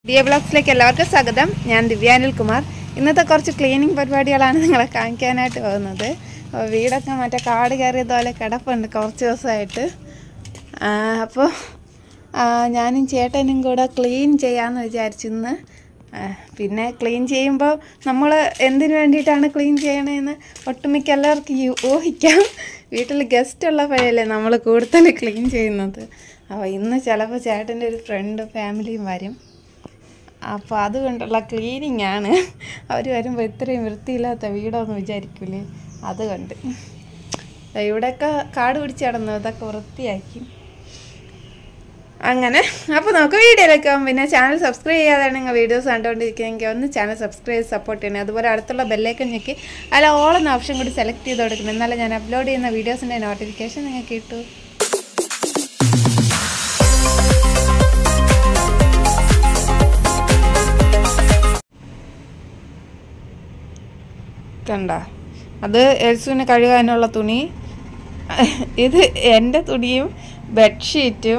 ദിയ ബ്ലോഗ്സിലേക്ക് എല്ലാവർക്കും സ്വാഗതം ഞാൻ ദിവ്യാനിൽ കുമാർ ഇന്നത്തെ കുറച്ച് ക്ലീനിങ് പരിപാടികളാണ് നിങ്ങളെ കാണിക്കാനായിട്ട് പോകുന്നത് അപ്പോൾ വീടൊക്കെ മറ്റേ കാട് കയറിയതുപോലെ കിടപ്പുണ്ട് കുറച്ച് ദിവസമായിട്ട് അപ്പോൾ ഞാനും ചേട്ടനും കൂടെ ക്ലീൻ ചെയ്യാമെന്ന് വിചാരിച്ചു ഇന്ന് ആ, പിന്നെ ക്ലീൻ ചെയ്യുമ്പോൾ നമ്മൾ എന്തിനു വേണ്ടിയിട്ടാണ് ക്ലീൻ ചെയ്യണതെന്ന് ഒട്ടുമിക്ക എല്ലാവർക്കും യു- ഊഹിക്കാം വീട്ടിൽ ഗസ്റ്റ് ഉള്ളപ്പോഴല്ലേ നമ്മൾ കൂടുതൽ ക്ലീൻ ചെയ്യുന്നത് അപ്പോൾ ഇന്ന് ചിലപ്പോൾ ചേട്ടൻ്റെ ഒരു ഫ്രണ്ട് ഫാമിലിയും വരും അപ്പോൾ അതുകൊണ്ടുള്ള ക്ലീനിങ് ആണ് അവർ വരുമ്പോൾ ഇത്രയും വൃത്തിയില്ലാത്ത വീടോന്ന് വിചാരിക്കൂലേ അതുകൊണ്ട് ഇവിടെയൊക്കെ കാട് പിടിച്ച് കിടന്നു ഇതൊക്കെ വൃത്തിയാക്കി അങ്ങനെ അപ്പോൾ നമുക്ക് വീഡിയോയിലേക്ക് പോകാം പിന്നെ ചാനൽ സബ്സ്ക്രൈബ് ചെയ്യാതെയാണ് നിങ്ങൾ വീഡിയോസ് കണ്ടുകൊണ്ടിരിക്കുകയെങ്കിൽ ഒന്ന് ചാനൽ സബ്സ്ക്രൈബ് ചെയ്ത് സപ്പോർട്ട് ചെയ്യണം അതുപോലെ അടുത്തുള്ള ബെല്ലേക്ക് ഞെക്കി അതിൽ ഓൾ എന്ന ഓപ്ഷൻ കൂടി സെലക്ട് ചെയ്ത് കൊടുക്കണം എന്നാലേ ഞാൻ അപ്ലോഡ് ചെയ്യുന്ന വീഡിയോസിൻ്റെ നോട്ടിഫിക്കേഷൻ നിങ്ങൾക്ക് കിട്ടൂ കണ്ട അത് എൽസുവിന് കഴുകാനുള്ള തുണി ഇത് എൻ്റെ തുണിയും ബെഡ്ഷീറ്റും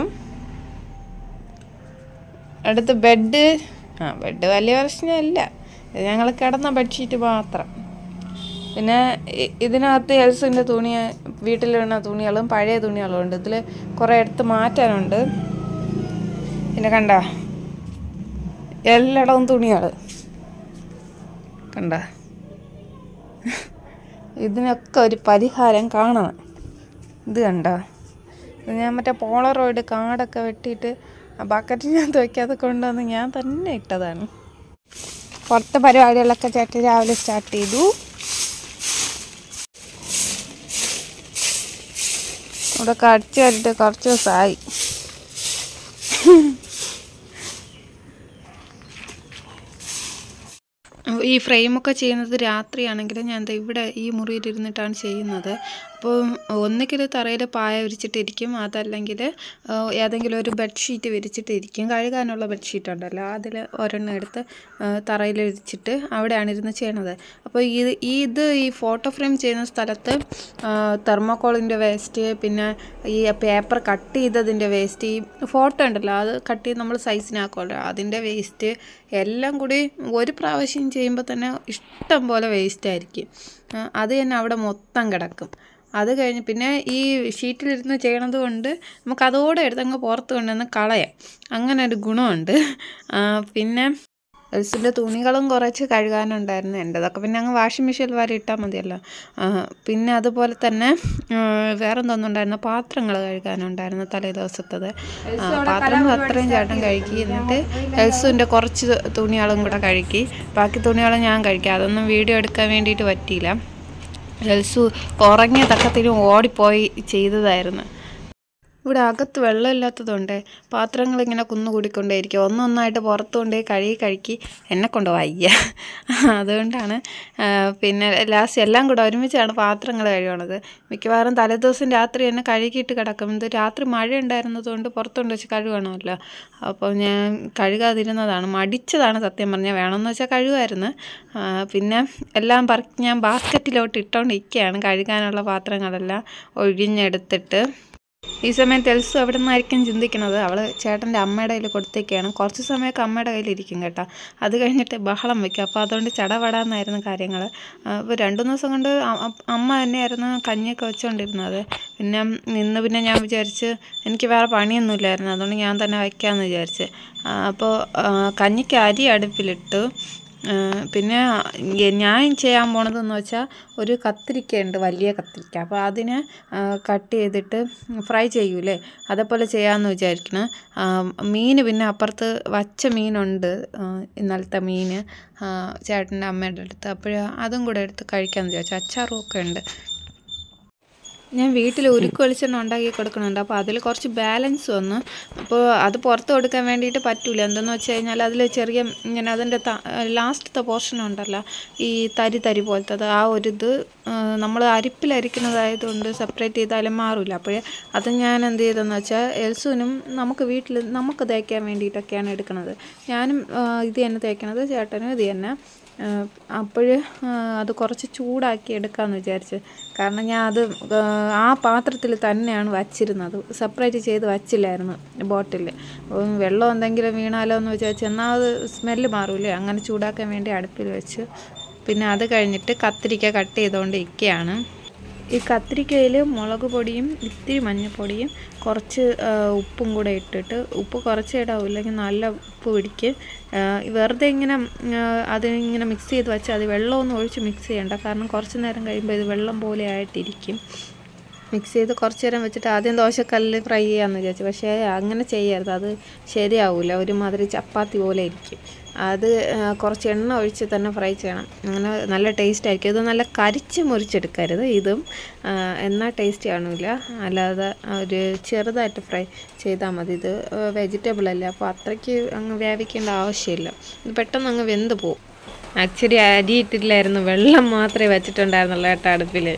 അടുത്ത് ബെഡ് ആ ബെഡ് വലിയ പ്രശ്നമല്ല ഇത് ഞങ്ങൾ കിടന്ന ബെഡ്ഷീറ്റ് മാത്രം പിന്നെ ഇ- ഇതിനകത്ത് എൽസിൻ്റെ തുണി വീട്ടിൽ വീണ തുണികളും പഴയ തുണികളും ഉണ്ട് ഇതിൽ കുറേ എടുത്ത് മാറ്റാനുണ്ട് പിന്നെ കണ്ട എല്ലായിടവും തുണികൾ കണ്ട ഇതിനൊക്കെ ഒരു പരിഹാരം കാണണം ഇത് കണ്ടോ ഇത് ഞാൻ മറ്റേ പോളറോയിഡ് കാടൊക്കെ വെട്ടിയിട്ട് ആ ബക്കറ്റിനകത്ത് വയ്ക്കാതെ കൊണ്ടുവന്ന് ഞാൻ തന്നെ ഇട്ടതാണ് പുറത്തെ പരിപാടികളൊക്കെ ചേട്ടൻ രാവിലെ സ്റ്റാർട്ട് ചെയ്തു ഇവിടെ കടിച്ചു കണ്ടിട്ട് കുറച്ച് ദിവസമായി ഈ ഫ്രെയിമൊക്കെ ചെയ്യുന്നത് രാത്രിയാണെങ്കിൽ ഞാൻ ദേ ഇവിടെ ഈ മുറിയിൽ ഇരുന്നിട്ടാണ് ചെയ്യുന്നത് അപ്പോൾ ഒന്നുകിൽ തറയിൽ പായ വിരിച്ചിട്ടിരിക്കും അതല്ലെങ്കിൽ ഏതെങ്കിലും ഒരു ബെഡ്ഷീറ്റ് വിരിച്ചിട്ടിരിക്കും കഴുകാനുള്ള ബെഡ്ഷീറ്റ് ഉണ്ടല്ലോ അതിൽ ഒരെണ്ണം എടുത്ത് തറയിൽ വിരിച്ചിട്ട് അവിടെയാണ് ഇരുന്ന് ചെയ്യണത് അപ്പോൾ ഇത് ഇത് ഈ ഫോട്ടോ ഫ്രെയിം ചെയ്യുന്ന സ്ഥലത്ത് തെർമോക്കോളിൻ്റെ വേസ്റ്റ് പിന്നെ ഈ പേപ്പർ കട്ട് ചെയ്തതിൻ്റെ വേസ്റ്റ് ഈ ഫോട്ടോ ഉണ്ടല്ലോ അത് കട്ട് ചെയ്ത് നമ്മൾ സൈസിനാക്കുമല്ലോ അതിൻ്റെ വേസ്റ്റ് എല്ലാം കൂടി ഒരു പ്രാവശ്യം ചെയ്യുമ്പോൾ തന്നെ ഇഷ്ടം പോലെ വേസ്റ്റ് ആയിരിക്കും ആ, അത് തന്നെ അവിടെ മൊത്തം കിടക്കും അത് കഴിഞ്ഞ് പിന്നെ ഈ ഷീറ്റിലിരുന്ന് ചെയ്യണത് കൊണ്ട് നമുക്ക് അതോടെ എടുത്ത് അങ്ങ് പുറത്ത് കൊണ്ടുവന്ന് കളയാം അങ്ങനെ ഒരു ഗുണമുണ്ട് ആ, പിന്നെ എൽസിൻ്റെ തുണികളും കുറച്ച് കഴുകാനുണ്ടായിരുന്നു എൻ്റെതൊക്കെ പിന്നെ അങ്ങ് വാഷിംഗ് മെഷീനിൽ വരെ ഇട്ടാൽ മതിയല്ലോ ആ, പിന്നെ അതുപോലെ തന്നെ ആ, വേറെ എന്തോന്നുണ്ടായിരുന്നു പാത്രങ്ങൾ കഴുകാനുണ്ടായിരുന്നു തലേ ദിവസത്തത് ആ, പാത്രങ്ങൾ അത്രയും ചേട്ടൻ കഴുകി എന്നിട്ട് എൽസുവിൻ്റെ കുറച്ച് തുണികളും കൂടെ കഴുകി ബാക്കി തുണികൾ ഞാൻ കഴുകി അതൊന്നും വീഡിയോ എടുക്കാൻ വേണ്ടിയിട്ട് പറ്റിയില്ല എൽസു ഉറങ്ങിയ തക്കത്തിലും ഓടിപ്പോയി ചെയ്തതായിരുന്നു ഇവിടെ അകത്ത് വെള്ളമില്ലാത്തതുകൊണ്ട് പാത്രങ്ങൾ ഇങ്ങനെ കുന്നുകൂടിക്കൊണ്ടേയിരിക്കും ഒന്നൊന്നായിട്ട് പുറത്ത് കൊണ്ടുപോയി കഴുകി കഴുകി എന്നെ കൊണ്ട് വയ്യ അതുകൊണ്ടാണ് ആ, പിന്നെ ലാസ്റ്റ് എല്ലാം കൂടെ ഒരുമിച്ചാണ് പാത്രങ്ങൾ കഴുകണത് മിക്കവാറും തലേദിവസം രാത്രി തന്നെ കഴുകിയിട്ട് കിടക്കും ഇത് രാത്രി മഴ ഉണ്ടായിരുന്നതുകൊണ്ട് പുറത്തുകൊണ്ട് വെച്ച് കഴുകണമല്ലോ അപ്പോൾ ഞാൻ കഴുകാതിരുന്നതാണ് മടിച്ചതാണ് സത്യം പറഞ്ഞാൽ വേണമെന്ന് വെച്ചാൽ കഴുകുമായിരുന്നു ആ, പിന്നെ എല്ലാം പറക്കി ഞാൻ ബാസ്ക്കറ്റിലോട്ട് ഇട്ടുകൊണ്ടിരിക്കുകയാണ് കഴുകാനുള്ള പാത്രങ്ങളെല്ലാം ഒഴിഞ്ഞെടുത്തിട്ട് ഈ സമയത്ത് എൽസു അവിടെ നിന്നായിരിക്കും ചിന്തിക്കുന്നത് അവൾ ചേട്ടൻ്റെ അമ്മയുടെ കയ്യിൽ കൊടുത്തേക്കാണ് കുറച്ച് സമയമൊക്കെ അമ്മയുടെ കയ്യിലിരിക്കും കേട്ടോ അത് കഴിഞ്ഞിട്ട് ബഹളം വെക്കും അപ്പോൾ അതുകൊണ്ട് ചടപടാന്നായിരുന്നു കാര്യങ്ങൾ അപ്പോൾ രണ്ടു മൂന്ന് ദിവസം കൊണ്ട് അ- അ- അമ്മ തന്നെയായിരുന്നു കഞ്ഞിയൊക്കെ വെച്ചുകൊണ്ടിരുന്നത് പിന്നെ ഇന്ന് പിന്നെ ഞാൻ വിചാരിച്ച് എനിക്ക് വേറെ പണിയൊന്നുമില്ലായിരുന്നു അതുകൊണ്ട് ഞാൻ തന്നെ വയ്ക്കാമെന്ന് വിചാരിച്ച് ആ, അപ്പോൾ ആ, കഞ്ഞിക്ക് അരി അടുപ്പിലിട്ടു ആ, പിന്നെ എ- ഞാൻ ചെയ്യാൻ പോണതെന്ന് വെച്ചാൽ ഒരു കത്തിരിക്കയുണ്ട് വലിയ കത്തിരിക്ക അപ്പോൾ അതിനെ കട്ട് ചെയ്തിട്ട് ഫ്രൈ ചെയ്യൂലേ അതേപോലെ ചെയ്യാമെന്ന് വിചാരിക്കണം മീൻ പിന്നെ അപ്പുറത്ത് വച്ച മീനുണ്ട് ആ, ഇന്നലത്തെ മീൻ ചേട്ടൻ്റെ അമ്മയുടെ അടുത്ത് അപ്പോൾ അതും കൂടെ എടുത്ത് കഴിക്കാമെന്ന് വിചാരിച്ചു അച്ചാറും ഒക്കെ ഉണ്ട് ഞാൻ വീട്ടിൽ ഉരുക്ക് വെളിച്ചെണ്ണ ഉണ്ടാക്കി കൊടുക്കുന്നുണ്ട് അപ്പോൾ അതിൽ കുറച്ച് ബാലൻസ് വന്നു അപ്പോൾ അത് പുറത്ത് കൊടുക്കാൻ വേണ്ടിയിട്ട് പറ്റൂല എന്തെന്ന് വെച്ച് കഴിഞ്ഞാൽ അതിൽ ചെറിയ ഇങ്ങനെ അതിൻ്റെ ലാസ്റ്റത്തെ പോർഷൻ ഉണ്ടല്ലോ ഈ തരി തരി പോലത്തത് ആ ഒരു ഇത് നമ്മൾ അരിപ്പിൽ അരിക്കുന്നതായതുകൊണ്ട് സെപ്പറേറ്റ് ചെയ്താലും മാറില്ല അപ്പോൾ അത് ഞാൻ എന്ത് ചെയ്തെന്ന് വെച്ചാൽ എൽസുവിനും നമുക്ക് വീട്ടിൽ നമുക്ക് തേക്കാൻ വേണ്ടിയിട്ടൊക്കെയാണ് എടുക്കുന്നത് ഞാനും ആ, ഇത് തന്നെ തേക്കണത് ചേട്ടനും ഇത് തന്നെ അപ്പോൾ അത് കുറച്ച് ചൂടാക്കി എടുക്കാമെന്ന് വിചാരിച്ച് കാരണം ഞാൻ അത് ആ, ആ പാത്രത്തിൽ തന്നെയാണ് വച്ചിരുന്നത് സെപ്പറേറ്റ് ചെയ്ത് വച്ചില്ലായിരുന്നു ബോട്ടിൽ വെള്ളം എന്തെങ്കിലും വീണാലോ എന്ന് വിചാരിച്ച് എന്നാൽ അത് സ്മെല്ല് മാറൂലേ അങ്ങനെ ചൂടാക്കാൻ വേണ്ടി അടുപ്പിൽ വെച്ച് പിന്നെ അത് കഴിഞ്ഞിട്ട് കത്തിരിക്ക കട്ട് ചെയ്തുകൊണ്ട് ഇരിക്കുകയാണ് ഈ കത്തിരിക്കയിൽ മുളക് പൊടിയും ഇത്തിരി മഞ്ഞൾപ്പൊടിയും കുറച്ച് ആ, ഉപ്പും കൂടെ ഇട്ടിട്ട് ഉപ്പ് കുറച്ച് ഇടാവും ഇല്ലെങ്കിൽ നല്ല ഉപ്പ് പിടിക്കും ആ, വെറുതെ ഇങ്ങനെ ആ, അതിങ്ങനെ മിക്സ് ചെയ്ത് വെച്ചാൽ അത് വെള്ളമൊന്നും ഒഴിച്ച് മിക്സ് ചെയ്യണ്ട കാരണം കുറച്ച് നേരം കഴിയുമ്പോൾ ഇത് വെള്ളം പോലെ ആയിട്ടിരിക്കും മിക്സ് ചെയ്ത് കുറച്ച് നേരം വെച്ചിട്ട് ആദ്യം ദോശക്കല്ലിൽ ഫ്രൈ ചെയ്യാമെന്ന് വിചാരിച്ചു പക്ഷേ അങ്ങനെ ചെയ്യരുത് അത് ശരിയാവില്ല ഒരുമാതിരി ചപ്പാത്തി പോലെ ഇരിക്കും അത് ആ, കുറച്ച് എണ്ണ ഒഴിച്ച് തന്നെ ഫ്രൈ ചെയ്യണം അങ്ങനെ നല്ല ടേസ്റ്റ് ആയിരിക്കും ഇത് നല്ല കരിച്ച് മുറിച്ചെടുക്കരുത് ഇതും ആ, എന്നാൽ ടേസ്റ്റ് കാണില്ല അല്ലാതെ ഒരു ചെറുതായിട്ട് ഫ്രൈ ചെയ്താൽ മതി ഇത് വെജിറ്റബിൾ അല്ലേ അപ്പോൾ അത്രയ്ക്ക് അങ്ങ് വേവിക്കേണ്ട ആവശ്യമില്ല ഇത് പെട്ടെന്ന് അങ്ങ് വെന്ത് പോകും ആക്ച്വലി അരി ഇട്ടില്ലായിരുന്നു വെള്ളം മാത്രമേ വെച്ചിട്ടുണ്ടായിരുന്നുള്ളൂ കേട്ടോ അടുപ്പിൽ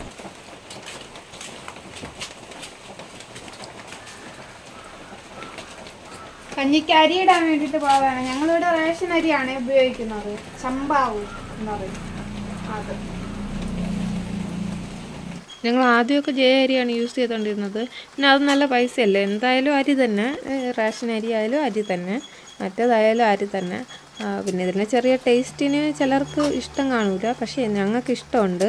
കഞ്ഞിക്ക് അരി ഇടാൻ വേണ്ടിയിട്ട് പോവാണ് ഞങ്ങളിവിടെ റേഷൻ അരിയാണ് ഉപയോഗിക്കുന്നത് ചമ്പാവു എന്ന് പറയും അത് ഞങ്ങൾ ആദ്യമൊക്കെ ജയ അരിയാണ് യൂസ് ചെയ്തുകൊണ്ടിരുന്നത് പിന്നെ അത് നല്ല പൈസയല്ലേ എന്തായാലും അരി തന്നെ ഏഹ് റേഷൻ അരി ആയാലും അരി തന്നെ മറ്റേതായാലും അരി തന്നെ ആ, പിന്നെ ഇതിൻ്റെ ചെറിയ ടേസ്റ്റിന് ചിലർക്ക് ഇഷ്ടം കാണൂല പക്ഷേ ഞങ്ങൾക്ക് ഇഷ്ടമുണ്ട്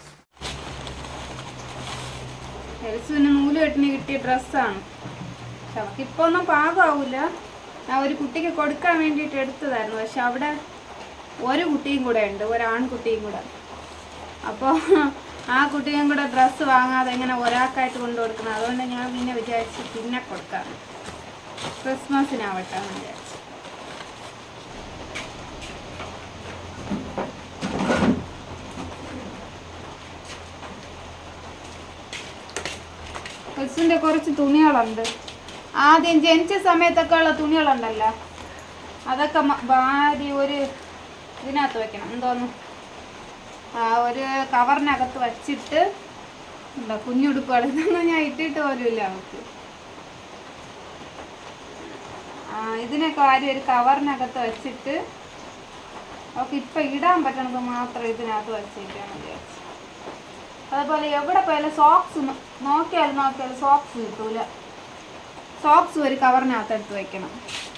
എൽസുവിന് നൂല് കെട്ടിന് കിട്ടിയ ഡ്രസ്സാണ് പക്ഷെ അവർക്ക് ഇപ്പൊ ഒന്നും പാകമാവില്ല ഞാൻ ഒരു കുട്ടിക്ക് കൊടുക്കാൻ വേണ്ടിയിട്ട് എടുത്തതായിരുന്നു പക്ഷെ അവിടെ ഒരു കുട്ടിയും കൂടെ ഉണ്ട് ഒരു ആൺകുട്ടിയും കൂടെ അപ്പോൾ ആ കുട്ടിയും കൂടെ ഡ്രസ്സ് വാങ്ങാതെ എങ്ങനെ ഒരാൾക്കായിട്ട് കൊണ്ടു കൊടുക്കണം അതുകൊണ്ട് ഞാൻ പിന്നെ വിചാരിച്ച് പിന്നെ കൊടുക്കാം ക്രിസ്മസിനാവട്ടെ എന്ന് വിചാരിച്ചു കൊച്ചിൻ്റെ കുറച്ച് തുണികളുണ്ട് ആദ്യം ജനിച്ച സമയത്തൊക്കെ ഉള്ള തുണികളുണ്ടല്ലോ അതൊക്കെ മ- ഭാര്യ ഒരു ഇതിനകത്ത് വെക്കണം എന്തോന്നു ആ ഒരു കവറിനകത്ത് വച്ചിട്ട് എന്താ കുഞ്ഞുടുപ്പുകൾ ഇതൊന്നും ഞാൻ ഇട്ടിട്ട് പോലുമില്ല അവർക്ക് ആ ഇതിനൊക്കെ ആരും ഒരു കവറിനകത്ത് വെച്ചിട്ട് അവർക്ക് ഇപ്പം ഇടാൻ പറ്റണത് മാത്രം ഇതിനകത്ത് വെച്ചിട്ടാണ് വിചാരിച്ചു അതുപോലെ എവിടെ പോയാലും സോക്സ് നോക്കിയാലും നോക്കിയാലും സോക്സ് കിട്ടൂല സോക്സ് ഒരു കവറിനകത്ത് എടുത്ത് വെക്കണം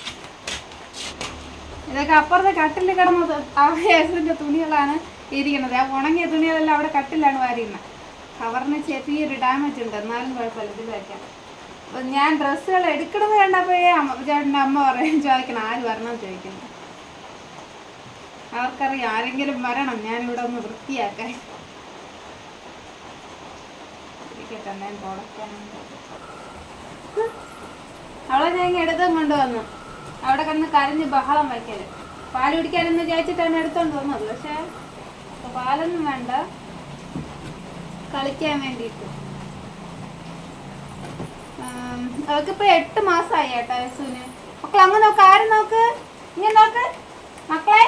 ഇതൊക്കെ അപ്പുറത്തെ കട്ടിൽ കിടന്നത് ആ യേസുവിന്റെ തുണികളാണ് ഇരിക്കുന്നത് ആ ഉണങ്ങിയ തുണികളെല്ലാം അവിടെ കട്ടിലാണ് വാരിയുന്നത് കവറിന് ചെറിയൊരു ഡാമേജ് ഉണ്ട് എന്നാലും കുഴപ്പമില്ല ഇതിൽ വയ്ക്കാം അപ്പൊ ഞാൻ ഡ്രസ്സുകൾ എടുക്കണത് കണ്ടപ്പോഴേ അമ്മ ചേട്ടൻ്റെ അമ്മ പറയും ചോദിക്കണം ആര് വരണം ചോദിക്കുന്നു അവർക്കറിയാം ആരെങ്കിലും വരണം ഞാനിവിടെ ഒന്ന് വൃത്തിയാക്കാൻ ഇരിക്കട്ടെ എന്തായാലും തുടയ്ക്കാനുണ്ട് അവളെ ഞാൻ ഇങ്ങ് എടുത്തും കൊണ്ടുവന്നു അവിടെ കിടന്ന് കരഞ്ഞ് ബഹളം വയ്ക്കല് പാല് കുടിക്കാനെന്ന് വിചാരിച്ചിട്ടാണ് എടുത്തോണ്ട് വന്നത് പക്ഷെ ഇപ്പൊ പാലൊന്നും വേണ്ട കളിക്കാൻ വേണ്ടിയിട്ട് ആം, അവൾക്കിപ്പോ എട്ട് മാസമായി കേട്ടോ യേസുവിന് മക്കളെ അങ്ങ് നോക്ക് ആരും നോക്ക് ഇങ്ങനെ നോക്ക് മക്കളെ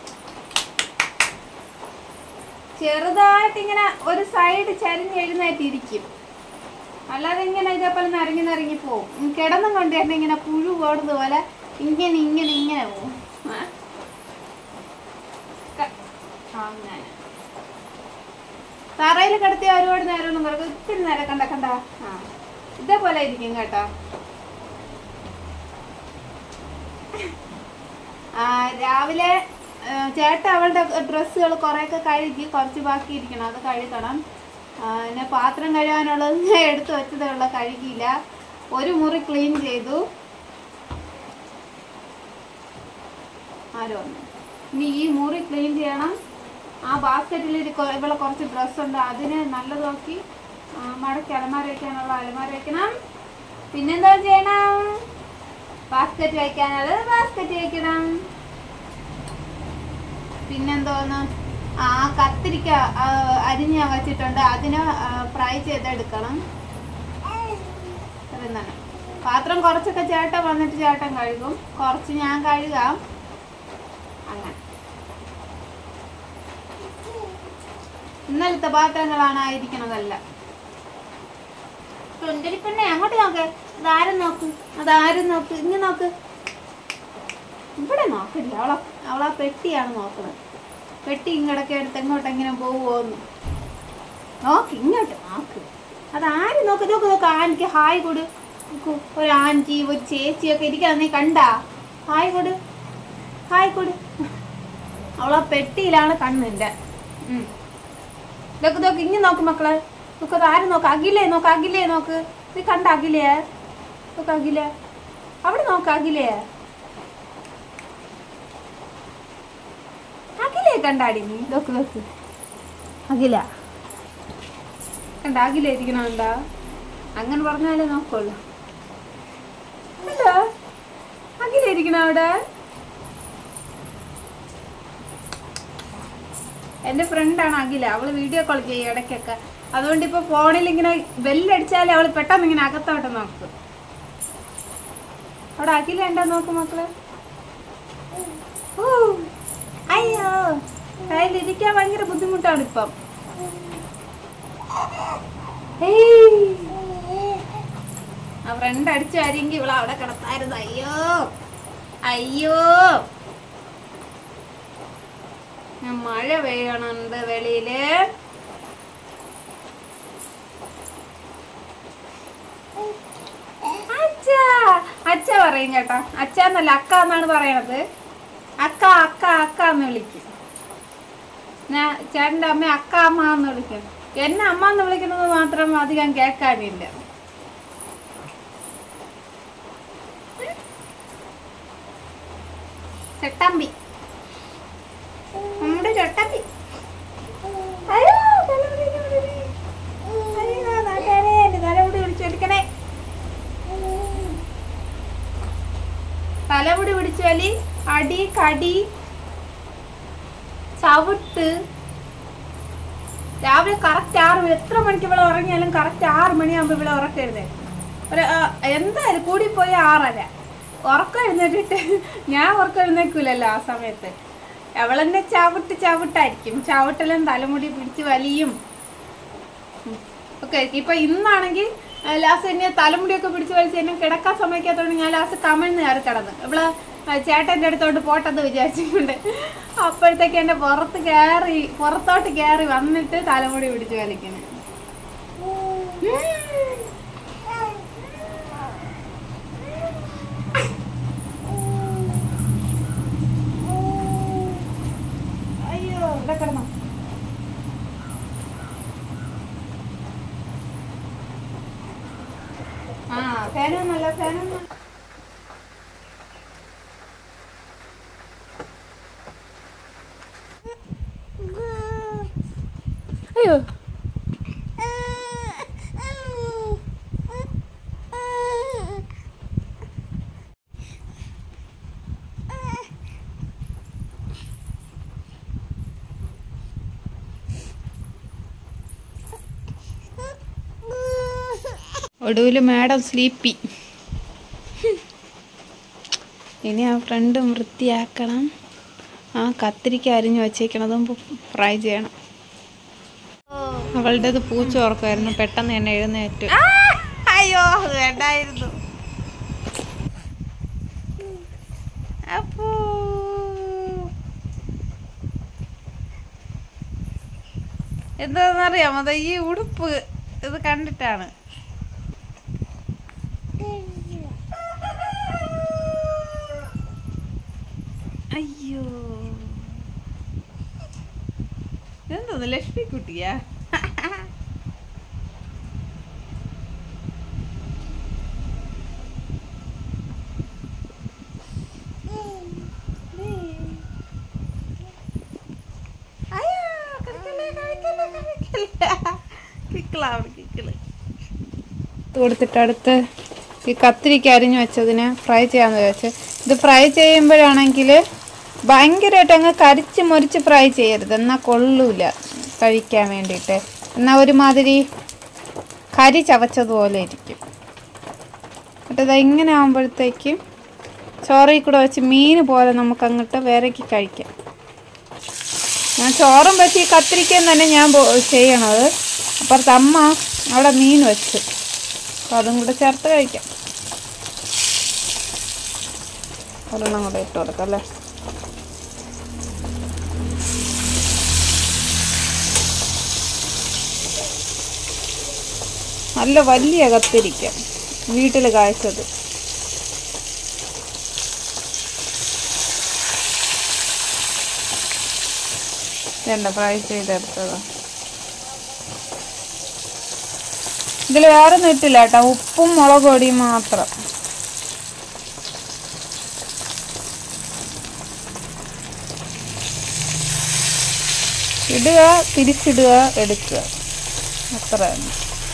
ചെറുതായിട്ട് ഇങ്ങനെ ഒരു സൈഡ് ചരിഞ്ഞ് എഴുന്നേറ്റിരിക്കും അല്ലാതെ ഇങ്ങനെ ഇതേപോലെ നരങ്ങി നരങ്ങി പോവും ഉം, കിടന്നും കൊണ്ട് തന്നെ ഇങ്ങനെ പുഴു പോടുന്നത് പോലെ ഇങ്ങനെ ഇങ്ങനെ ഇങ്ങനെ പോവും ആ. ക- അങ്ങനെ തറയിൽ കിടത്തിയ ഒരുപാട് നേരമൊന്നും കിടക്കും ഇത്തിരി നേരം കണ്ട കണ്ട ആ ഇതേപോലെ ഇരിക്കും കേട്ടോ ആ രാവിലെ ആ, ചേട്ടൻ അവളുടെ ഡ്രസ്സുകൾ കുറേയൊക്കെ കഴുകി കുറച്ച് ബാക്കി ഇരിക്കണം അത് കഴുകണം ആ, പിന്നെ പാത്രം കഴുകാനുള്ളത് ഞാൻ എടുത്തു വെച്ചതേ ഉള്ള കഴുകിയില്ല ഒരു മുറി ക്ലീൻ ചെയ്തു ആരോ വന്നു ഇനി ഈ മുറി ക്ലീൻ ചെയ്യണം ആ ബാസ്ക്കറ്റിൽ ഇവിടെ കുറച്ച് ഡ്രസ്സ് ഉണ്ട് അതിന് നല്ലത് നോക്കി ആ, മടക്കി അലമാര വയ്ക്കാനുള്ള അലമാര വയ്ക്കണം പിന്നെന്താ ചെയ്യണം ബാസ്ക്കറ്റ് വയ്ക്കാനുള്ളത് ബാസ്ക്കറ്റ് വയ്ക്കണം പിന്നെന്തോന്ന് ആ കത്തിരിക്ക ആ, അരിഞ്ഞ് ഞാൻ വെച്ചിട്ടുണ്ട് അതിന് ഫ്രൈ ചെയ്തെടുക്കണം അതെന്താണ് പാത്രം കുറച്ചൊക്കെ ചേട്ടൻ വന്നിട്ട് ചേട്ടൻ കഴുകും കുറച്ച് ഞാൻ കഴുകാം അങ്ങനെ ഇന്നലത്തെ പാത്രങ്ങളാണ് ആയിരിക്കണതല്ല സുന്ദരി പെണ്ണെ അങ്ങോട്ട് നോക്ക് അതാരും നോക്ക് അതാരും നോക്ക് ഇങ്ങനെ നോക്ക് ഇവിടെ നോക്കില്ല അവളെ അവളാ പെട്ടിയാണ് നോക്കുന്നത് വെട്ടി ഇങ്ങടൊക്കെ എടുത്ത് എങ്ങോട്ടെങ്കിലും പോവുമോന്ന് നോക്ക് ഇങ്ങോട്ട് നോക്ക് അത് ആര് നോക്ക് നോക്ക് നോക്ക് ആൻറ്റിക്ക് ഹായ് കൊടു നോക്കൂ ഒരു ആൻറ്റി ഒരു ചേച്ചിയൊക്കെ ഇരിക്കാൻ നീ കണ്ടാ ഹായ് കൊടു ഹായ് കൊടു അവളാ പെട്ടിയിലാണ് കണ്ണിൻ്റെ ഇതൊക്കെ നോക്ക് ഇങ്ങനെ നോക്ക് മക്കളെ നോക്ക് അത് ആര് നോക്ക് അഖിലേ നോക്ക് അഖിലേ നോക്ക് നീ കണ്ട അഖിലേ നോക്ക് അഖില അവിടെ നോക്ക് അഖിലേ അഖിലേ കണ്ടാടി നീ നോക്ക് നോക്ക് അഖില കണ്ട അഖില ഇരിക്കണുണ്ടാ അങ്ങനെ പറഞ്ഞാലേ നോക്കുള്ളൂ കണ്ടോ അഖില ഇരിക്കണ അവിടെ എൻ്റെ ഫ്രണ്ടാണ് അഖില അവള് വീഡിയോ കോൾ ചെയ്യും ഇടയ്ക്കൊക്കെ അതുകൊണ്ട് ഇപ്പൊ ഫോണിൽ ഇങ്ങനെ ബെല്ലടിച്ചാൽ അവൾ പെട്ടെന്ന് ഇങ്ങനെ അകത്തോട്ട് നോക്കും അവിടെ അഖില ഉണ്ടോ നോക്ക് മക്കള് ഓ അയ്യോ കയ്യിലിരിക്കാൻ ഭയങ്കര ബുദ്ധിമുട്ടാണ് ഇപ്പം ഏയ്. ആ ഫ്രണ്ട് അടിച്ചു ആരെങ്കിൽ ഇവളെ അവിടെ കിടത്തായിരുന്നു അയ്യോ അയ്യോ ഞാൻ മഴ പെയ്യണുണ്ട് വെളിയില് അച്ഛ അച്ഛ പറയും കേട്ടോ അച്ഛ എന്നല്ല അക്ക എന്നാണ് പറയണത് അക്ക അക്ക അക്ക എന്ന് വിളിക്കും ഞാൻ ചേട്ടൻ്റെ അമ്മ അക്ക അമ്മ എന്ന് വിളിക്കും എന്നെ അമ്മ എന്ന് വിളിക്കുന്നത് മാത്രം അധികം കേൾക്കാനില്ല ചട്ടമ്പി നമ്മുടെ ചട്ടമ്പി അയ്യോ തലമുടി പിടിച്ച് അയ്യോ നാട്ടുകാരെ എൻ്റെ തലമുടി പിടിച്ചെടുക്കണേ തലമുടി പിടിച്ചു വലി അടി കടി ചവിട്ട് രാവിലെ കറക്റ്റ് ആറ് മണി എത്ര മണിക്ക് ഇവിടെ ഉറങ്ങിയാലും കറക്റ്റ് ആറ് മണിയാകുമ്പോൾ ഇവിടെ ഉറക്കരുത് ഒരു ആ, എന്തായാലും കൂടിപ്പോയി ആറര ഉറക്കം എഴുന്നേറ്റിട്ട് ഞാൻ ഉറക്കം എഴുന്നേക്കൂലല്ലോ ആ സമയത്ത് അവളെന്നെ ചവിട്ട് ചവിട്ടായിരിക്കും ചവിട്ടലും തലമുടി പിടിച്ച് വലിയും ഓക്കെ ഇപ്പൊ ഇന്നാണെങ്കിൽ ലാസ്റ്റ് എന്നെ തലമുടിയൊക്കെ പിടിച്ച് വലിച്ച് എന്നെ കിടക്കാൻ സമ്മതിക്കാത്തതുകൊണ്ട് ഞാൻ ലാസ്റ്റ് കമിഴ്ന്ന് കയറി കിടന്നു ഇവള് ആ ചേട്ടൻ്റെ അടുത്തോട്ട് പോട്ടെന്ന് വിചാരിച്ചിട്ടുണ്ട് അപ്പോഴത്തേക്ക് എന്നെ പുറത്ത് കയറി പുറത്തോട്ട് കയറി വന്നിട്ട് തലമുടി പിടിച്ച് വലിക്കണം അയ്യോ ഇവിടെ കിടന്നോ ആ ഫാനൊന്നല്ല ഫാനൊന്നും അയ്യോ ഒടുവിൽ മാഡം സ്ലീപ്പി ഇനി ആ ഫ്രണ്ടും വൃത്തിയാക്കണം ആ കത്തിരിക്ക അരിഞ്ഞു വച്ചേക്കണതും ഫ്രൈ ചെയ്യണം അവളുടേത് പൂച്ച ഉറക്കമായിരുന്നു പെട്ടെന്ന് തന്നെ എഴുന്നേറ്റ് അയ്യോ അത് വേണ്ടായിരുന്നു അപ്പോ എന്താണെന്നറിയാമോ അതാ ഈ ഉടുപ്പ് ഇത് കണ്ടിട്ടാണ് അയ്യോ എന്തോന്ന് ലക്ഷ്മി കുട്ടിയാ അയ്യോ, കളിക്കല്ലേ, കളിക്കല്ലേ, കളിക്കല്ലേ. കിക്കിളാ അവിടെ, കിക്കിള്. ഇത് കൊടുത്തിട്ട് അടുത്ത് ഈ കത്തിരിക്ക അരിഞ്ഞു വെച്ചതിന് ഫ്രൈ ചെയ്യാന്ന് വിചാരിച്ചു ഇത് ഫ്രൈ ചെയ്യുമ്പോഴാണെങ്കിൽ ഭയങ്കരമായിട്ട് അങ്ങ് കരിച്ച് മുരിച്ച് ഫ്രൈ ചെയ്യരുത് എന്നാൽ കൊള്ളൂല കഴിക്കാൻ വേണ്ടിയിട്ട് എന്നാൽ ഒരുമാതിരി കരി ചവച്ചതുപോലെ ഇരിക്കും എന്നിട്ട് ഇത് ഇങ്ങനെ ആകുമ്പോഴത്തേക്കും ചോറിൽ കൂടെ വെച്ച് മീൻ പോലെ നമുക്ക് അങ്ങോട്ട് വിരക്കി കഴിക്കാം ഞാൻ ചോറും വെച്ച് ഈ കത്തിരിക്കയും തന്നെ ഞാൻ പോ- ചെയ്യണത് അപ്പുറത്ത് അമ്മ അവിടെ മീൻ വെച്ച് അപ്പോൾ അതും കൂടെ ചേർത്ത് കഴിക്കാം ഒരെണ്ണം കൂടെ ഇട്ട് കൊടുക്കാം അല്ലേ നല്ല വലിയ കത്തിരിക്ക വീട്ടിൽ കായ്ച്ചത് ഇതല്ല ഫ്രൈ ചെയ്തെടുത്തത് ഇതിൽ വേറെ ഒന്നും ഇട്ടില്ല കേട്ടോ ഉപ്പും മുളക് പൊടിയും മാത്രം ഇടുക തിരിച്ചിടുക എടുക്കുക അത്ര തന്നെ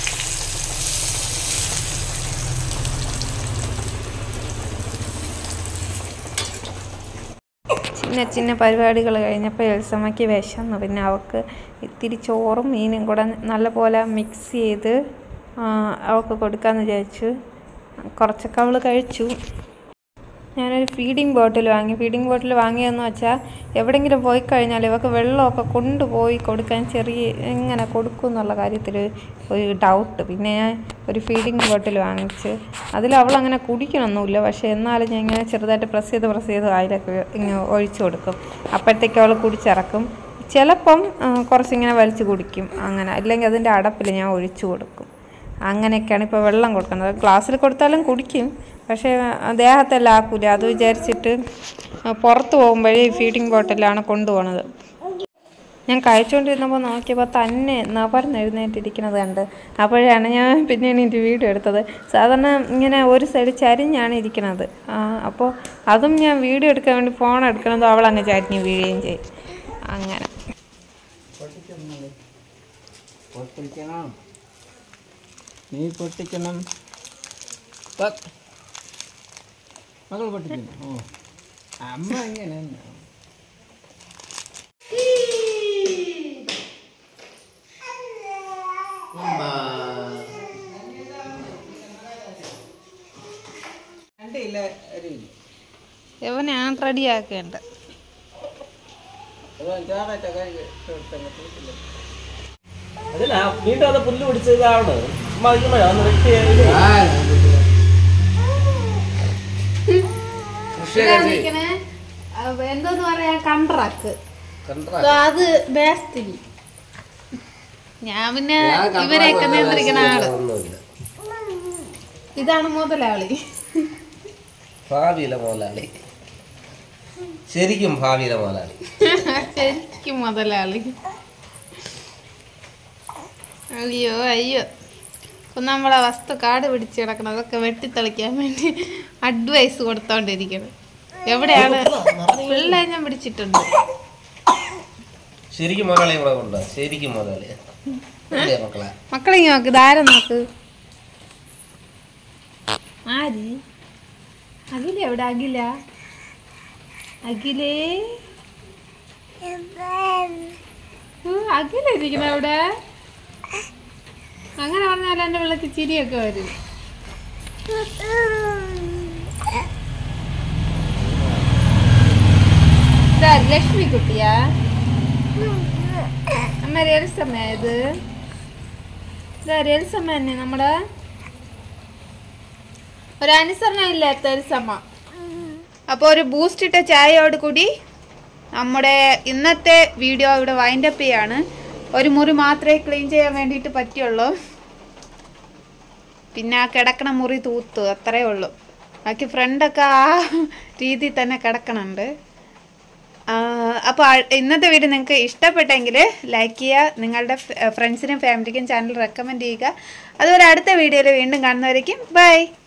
ചിന്ന ചിന്ന പരിപാടികൾ കഴിഞ്ഞപ്പോൾ എൽസമ്മയ്ക്ക് വിശന്നു പിന്നെ അവൾക്ക് ഇത്തിരി ചോറും മീനും കൂടെ നല്ലപോലെ മിക്സ് ചെയ്ത് ആ, അവൾക്ക് കൊടുക്കാമെന്ന് വിചാരിച്ചു കുറച്ചൊക്കെ അവൾ കഴിച്ചു ഞാനൊരു ഫീഡിങ് ബോട്ടിൽ വാങ്ങി ഫീഡിങ് ബോട്ടിൽ വാങ്ങിയതെന്ന് വെച്ചാൽ എവിടെയെങ്കിലും പോയി കഴിഞ്ഞാൽ ഇവർക്ക് വെള്ളമൊക്കെ കൊണ്ടുപോയി കൊടുക്കാൻ ചെറിയ എങ്ങനെ കൊടുക്കും എന്നുള്ള കാര്യത്തിൽ ഒരു ഡൗട്ട് പിന്നെ ഞാൻ ഒരു ഫീഡിങ് ബോട്ടിൽ വാങ്ങിച്ച് അതിൽ അവൾ അങ്ങനെ കുടിക്കണമൊന്നുമില്ല പക്ഷേ എന്നാലും ഞാൻ ഇങ്ങനെ ചെറുതായിട്ട് പ്രസ് ചെയ്ത് പ്രസ് ചെയ്ത് വായിലൊക്കെ ഇങ്ങനെ ഒഴിച്ചു കൊടുക്കും അപ്പോഴത്തേക്ക് അവൾ കുടിച്ചിറക്കും ചിലപ്പം ആ, കുറച്ചിങ്ങനെ വലിച്ച് കുടിക്കും അങ്ങനെ അല്ലെങ്കിൽ അതിൻ്റെ അടപ്പിൽ ഞാൻ ഒഴിച്ചു കൊടുക്കും അങ്ങനെയൊക്കെയാണ് ഇപ്പോൾ വെള്ളം കൊടുക്കുന്നത് ഗ്ലാസ്സിൽ കൊടുത്താലും കുടിക്കും പക്ഷേ ദേഹത്തെല്ലാം ആക്കൂല അത് വിചാരിച്ചിട്ട് പുറത്ത് പോകുമ്പോഴേ ഫീഡിങ് ബോട്ടിലാണ് കൊണ്ടുപോകണത് ഞാൻ കഴിച്ചുകൊണ്ടിരുന്നപ്പോൾ നോക്കിയപ്പോൾ തന്നെ നപർന്ന് എഴുന്നേറ്റിരിക്കുന്നത് കണ്ട് അപ്പോഴാണ് ഞാൻ പിന്നെ എണീറ്റ് വീഡിയോ എടുത്തത് സാധാരണ ഇങ്ങനെ ഒരു സൈഡ് ചരിഞ്ഞാണ് ഇരിക്കുന്നത് ആ, അപ്പോൾ അതും ഞാൻ വീഡിയോ എടുക്കാൻ വേണ്ടി ഫോൺ എടുക്കണതും അവൾ അങ്ങ് ചരിഞ്ഞ് വീഴുകയും ചെയ്യും അങ്ങനെ പൊട്ടിക്കണം നീ പൊട്ടിക്കണം പ- മകൾ പൊട്ടിക്കണം ഓ അമ്മ എങ്ങനെ കണ്ടില്ല ഒരു ഇവനാണ് റെഡിയാക്കേണ്ടത് അതില്ല വീണ്ടും അത് പുല്ല് പിടിച്ചതാണ് മതിക്കുമ്പോഴാ ഒന്ന് വെട്ടി ഇത് എന്തോന്ന് പറയാ കണ്ട്രാക്ക് അത് ബേസ്തിരി ഞാൻ പിന്നെ ഇവരെയൊക്കെ നിയന്ത്രിക്കുന്ന ആള് ഇതാണ് മുതലാളി ഭാവിയിലെ മുതലാളി ശരിക്കും ഭാവിയിലെ മുതലാളി ശരിക്കും മുതലാളി അയ്യോ അയ്യോ ഇപ്പൊ നമ്മളെ വസ്തു കാട് പിടിച്ച് കിടക്കണം അതൊക്കെ വെട്ടിത്തെളിക്കാൻ വേണ്ടി അഡ്വൈസ് കൊടുത്തോണ്ടിരിക്കണം എവിടെയാണ് പിള്ളേ ഞാൻ പിടിച്ചിട്ടുണ്ട് ശരിക്കും മുതലാളി ഇവിടെ കൊണ്ട് ശരിക്കും മുതലാളി അല്ലേ മക്കളെ മക്കളെ ഇങ്ങ് നോക്ക് ധാരം നോക്ക് ആര് അഖില എവിടെ അഖില അഖിലേ ഉം, അഖില ഇരിക്കണ എവിടെ അങ്ങനെ പറഞ്ഞാൽ എന്റെ പിള്ളക്ക് ചിരിയൊക്കെ വരും ഇതാ ലക്ഷ്മി കുട്ടിയാ അമ്മ രേൽസമ്മയത് ഇതാ രേൽസമ്മ തന്നെ നമ്മുടെ ഒരു അനുസരണം ഇല്ലാത്ത ഒരു സമ അപ്പോൾ ഒരു ബൂസ്റ്റ് ഇട്ട ചായയോട് കൂടി നമ്മുടെ ഇന്നത്തെ വീഡിയോ ഇവിടെ വൈൻഡപ്പ് ചെയ്യാണ് ഒരു മുറി മാത്രമേ ക്ലീൻ ചെയ്യാൻ വേണ്ടിയിട്ട് പറ്റുള്ളൂ പിന്നെ ആ കിടക്കണ മുറി തൂത്തു അത്രേ ഉള്ളൂ ബാക്കി ഫ്രണ്ടൊക്കെ ആ രീതിയിൽ തന്നെ കിടക്കണുണ്ട് അപ്പോൾ ഇന്നത്തെ വീഡിയോ നിങ്ങൾക്ക് ഇഷ്ടപ്പെട്ടെങ്കിൽ ലൈക്ക് ചെയ്യുക നിങ്ങളുടെ ഫ്രണ്ട്സിനും ഫാമിലിക്കും ചാനൽ റെക്കമെൻഡ് ചെയ്യുക അതുപോലെ അടുത്ത വീഡിയോയിൽ വീണ്ടും കാണുന്നവരേക്കും ബൈ